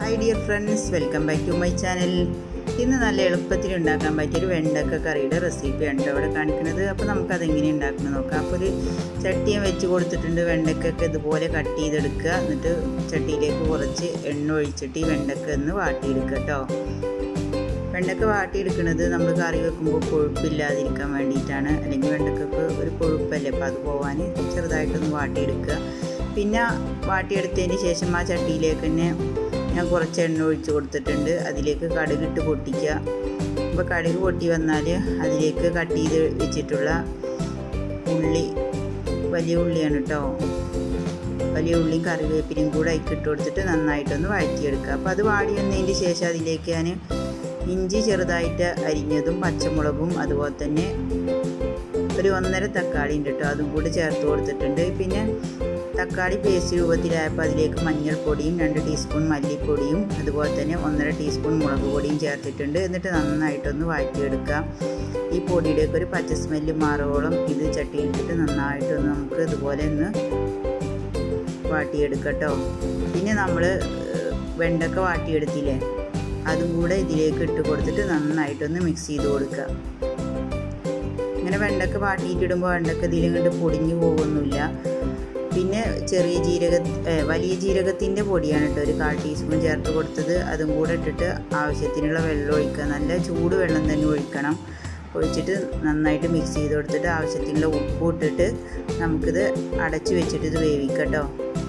hi dear friends welcome back to my channel ഇന്ന് നല്ല എളുപ്പത്തിൽ ഉണ്ടാക്കാൻ പറ്റിയൊരു വെണ്ടക്ക കറിയുടെ റെസിപ്പിയാണ് കേട്ടോ ഇവിടെ കാണിക്കുന്നത് അപ്പോൾ നമുക്കതെങ്ങനെ ഉണ്ടാക്കുന്നത് നോക്കാം അപ്പോൾ ഒരു ചട്ടിയും വെച്ച് കൊടുത്തിട്ടുണ്ട് വെണ്ടക്കൊക്കെ ഇതുപോലെ കട്ട് ചെയ്തെടുക്കുക എന്നിട്ട് ചട്ടിയിലേക്ക് കുറച്ച് എണ്ണ ഒഴിച്ചിട്ട് ഈ വെണ്ടക്ക ഒന്ന് വാട്ടിയെടുക്കുക കേട്ടോ വെണ്ടക്ക വാട്ടിയെടുക്കുന്നത് നമ്മൾ കറി വെക്കുമ്പോൾ കൊഴുപ്പില്ലാതിരിക്കാൻ വേണ്ടിയിട്ടാണ് അല്ലെങ്കിൽ വെണ്ടക്കൊക്കെ ഒരു കൊഴുപ്പല്ലേ അപ്പോൾ അത് പോകാൻ ചെറുതായിട്ടൊന്ന് വാട്ടിയെടുക്കുക പിന്നെ വാട്ടിയെടുത്തതിന് ശേഷം ആ ചട്ടിയിലേക്ക് തന്നെ ഞാൻ കുറച്ച് എണ്ണ ഒഴിച്ച് കൊടുത്തിട്ടുണ്ട് അതിലേക്ക് കടുകിട്ട് പൊട്ടിക്കുക അപ്പോൾ കടുക് പൊട്ടി വന്നാൽ അതിലേക്ക് കട്ട് ചെയ്ത് വെച്ചിട്ടുള്ള ഉള്ളി വലിയ ഉള്ളിയാണ് കേട്ടോ വലിയ ഉള്ളിയും കറിവേപ്പിലയും കൂടെ അതിക്കിട്ട് കൊടുത്തിട്ട് നന്നായിട്ടൊന്ന് വഴറ്റിയെടുക്കുക അപ്പോൾ അത് വാടി വന്നതിന് ശേഷം അതിലേക്ക് ഞാൻ ഇഞ്ചി ചെറുതായിട്ട് അരിഞ്ഞതും പച്ചമുളകും അതുപോലെ തന്നെ ഒരു ഒന്നര തക്കാളി ഉണ്ട് കേട്ടോ അതും കൂടി ചേർത്ത് കൊടുത്തിട്ടുണ്ട് പിന്നെ തക്കാളി പേസ്റ്റ് രൂപത്തിലായപ്പോൾ അതിലേക്ക് മഞ്ഞൾപ്പൊടിയും രണ്ട് ടീസ്പൂൺ മല്ലിപ്പൊടിയും അതുപോലെ തന്നെ ഒന്നര ടീസ്പൂൺ മുളക് പൊടിയും ചേർത്തിട്ടുണ്ട് എന്നിട്ട് നന്നായിട്ടൊന്ന് വഴറ്റിയെടുക്കുക ഈ പൊടിയുടെയൊക്കെ ഒരു പച്ച സ്മെല്ല് മാറുവോളം ഇത് ചട്ടിയിലിട്ടിട്ട് നന്നായിട്ടൊന്ന് നമുക്ക് ഇതുപോലെ ഒന്ന് വാട്ടിയെടുക്കട്ടോ പിന്നെ നമ്മൾ വെണ്ടക്ക വാട്ടിയെടുത്തില്ലേ അതും കൂടെ ഇതിലേക്ക് ഇട്ട് കൊടുത്തിട്ട് നന്നായിട്ടൊന്ന് മിക്സ് ചെയ്ത് കൊടുക്കുക ഇങ്ങനെ വെണ്ടക്ക വാട്ടിയിട്ടിടുമ്പോൾ വെണ്ടക്ക ഇതിലിങ്ങോട്ട് പൊടിഞ്ഞു പോകുന്നില്ല പിന്നെ ചെറിയ ജീരക വലിയ ജീരകത്തിൻ്റെ പൊടിയാണ് കേട്ടോ ഒരു കാൽ ടീസ്പൂൺ ചേർത്ത് കൊടുത്തത് അതും കൂടെ ഇട്ടിട്ട് ആവശ്യത്തിനുള്ള വെള്ളം ഒഴിക്കുക നല്ല ചൂട് വെള്ളം തന്നെ ഒഴിക്കണം ഒഴിച്ചിട്ട് നന്നായിട്ട് മിക്സ് ചെയ്ത് കൊടുത്തിട്ട് ആവശ്യത്തിനുള്ള ഉപ്പ് ഇട്ടിട്ട് നമുക്കിത് അടച്ചു വെച്ചിട്ട് ഇത് വേവിക്കട്ടോ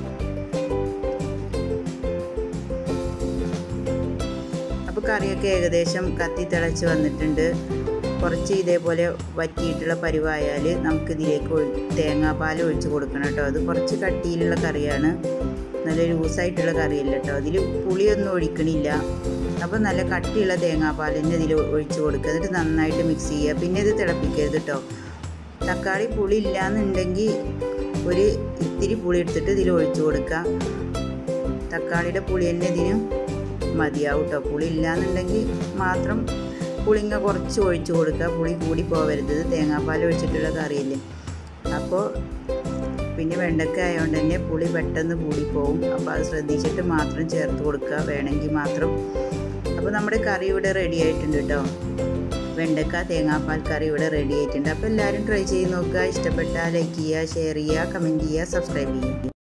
അപ്പോൾ കറിയൊക്കെ ഏകദേശം കത്തി തിളച്ച് വന്നിട്ടുണ്ട് കുറച്ച് ഇതേപോലെ വറ്റിയിട്ടുള്ള പരിവായാൽ നമുക്കിതിലേക്ക് തേങ്ങാപ്പാൽ ഒഴിച്ച് കൊടുക്കണം കേട്ടോ അത് കുറച്ച് കട്ടിയിലുള്ള കറിയാണ് നല്ല ലൂസായിട്ടുള്ള കറിയല്ല കേട്ടോ അതിൽ പുളിയൊന്നും ഒഴിക്കണില്ല അപ്പോൾ നല്ല കട്ടിയുള്ള തേങ്ങാപ്പാൽ തന്നെ ഇതിൽ ഒഴിച്ച് കൊടുക്കുക എന്നിട്ട് നന്നായിട്ട് മിക്സ് ചെയ്യുക പിന്നെ ഇത് തിളപ്പിക്കരുത് കേട്ടോ തക്കാളി പുളി ഇല്ലയെന്നുണ്ടെങ്കിൽ ഒരു ഇത്തിരി പുളി എടുത്തിട്ട് ഇതിൽ ഒഴിച്ച് കൊടുക്കുക തക്കാളിയുടെ പുളി തന്നെ ഇതിന് മതിയാവും കേട്ടോ പുളി ഇല്ലയെന്നുണ്ടെങ്കിൽ മാത്രം പുളിങ്ങ കുറച്ച് ഒഴിച്ചു കൊടുക്കുക പുളി കൂടി പോകരുത് തേങ്ങാപ്പാൽ ഒഴിച്ചിട്ടുള്ള കറിയല്ലേ അപ്പോൾ പിന്നെ വെണ്ടക്ക ആയതുകൊണ്ട് തന്നെ പുളി പെട്ടെന്ന് കൂടിപ്പോവും അപ്പോൾ അത് ശ്രദ്ധിച്ചിട്ട് മാത്രം ചേർത്ത് കൊടുക്കുക വേണമെങ്കിൽ മാത്രം അപ്പോൾ നമ്മുടെ കറി ഇവിടെ റെഡി ആയിട്ടുണ്ട് കേട്ടോ വെണ്ടക്ക തേങ്ങാപ്പാൽ കറി ഇവിടെ റെഡി ആയിട്ടുണ്ട് അപ്പോൾ എല്ലാവരും ട്രൈ ചെയ്ത് നോക്കുക ഇഷ്ടപ്പെട്ടാൽ ലൈക്ക് ചെയ്യുക ഷെയർ ചെയ്യുക കമൻറ്റ് ചെയ്യുക സബ്സ്ക്രൈബ് ചെയ്യുക